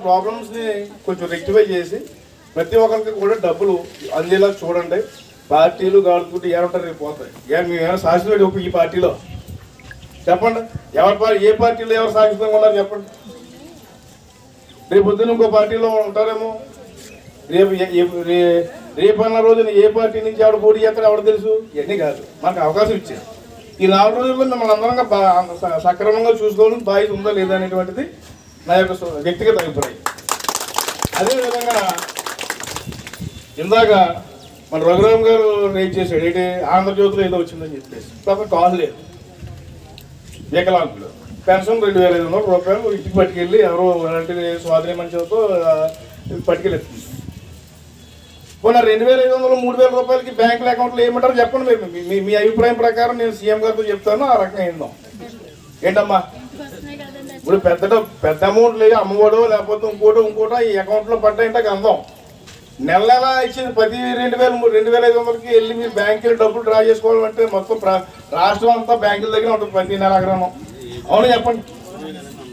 ప్రాబ్లమ్స్ని కొంచెం రెక్టిఫై చేసి ప్రతి ఒక్కరికి కూడా డబ్బులు అందేలా చూడండి పార్టీలు గాడుకుంటూ ఏమంటారు రేపు పోతాయి ఏ మేమేమైనా శాశ్వత ఈ పార్టీలో చెప్పండి ఎవరి పార్టీ ఏ పార్టీలో ఎవరు శాశ్వతంగా ఉన్నారు చెప్పండి రేపు పొద్దున్న ఇంకో పార్టీలో ఉంటారేమో రేపు ఏ- ఏ- రే- రేపు అన్న రోజున ఏ పార్టీ నుంచి ఆవిడ పోటీ చేస్తారో ఎవరు తెలుసు ఇవన్నీ కాదు మనకు అవకాశం ఇచ్చారు ఈ నాలుగు రోజుల్లో మిమ్మల్ని అందరంగా బా- స- సక్రమంగా చూసుకోవడం బాధ్యత ఉందా లేదా అనేటువంటిది నా యొక్క సు- వ్యక్తిగత అభిప్రాయం అదేవిధంగా ఇందాక మన రఘురామ్ గారు రేట్ చేశాడు ఏంటి ఆంధ్రజ్యోతిలో ఏదో వచ్చిందని చెప్పేసి పాప కాల్ లేదు వికలాంగులు పెన్షన్ రెండు వేల ఐదు వందల రూపాయలు ఇంటికి పట్టుకెళ్ళి ఎవరో అలాంటి స్వాధీన మంచితో పట్టుకెళ్ళి పోనీ రెండు వేల ఐదు వందలు మూడు వేల రూపాయలకి బ్యాంకుల అకౌంట్లో ఏమంటారో చెప్పండి మీరు మీ- మీ మీ అభిప్రాయం ప్రకారం నేను సీఎం గారితో చెప్తాను ఆ రకంగా ఏందాం ఏంటమ్మా ఇప్పుడు పెద్ద డబ్బు- పెద్ద అమౌంట్ లేదు అమ్మఒడో లేకపోతే ఇంకోటో ఇంకోటో ఈ అకౌంట్లో పడ్డాయంటే అందం నెల నెల ఇచ్చింది పది రెండు వేల మూ- రెండు వేల ఐదు వందలకి వెళ్ళి మీరు బ్యాంకులో డబ్బులు డ్రా చేసుకోవాలంటే మొత్తం ప్ర- రాష్ట్రం అంతా బ్యాంకుల దగ్గర ఉంటుంది ప్రతి నెల గ్రామం అవును చెప్పండి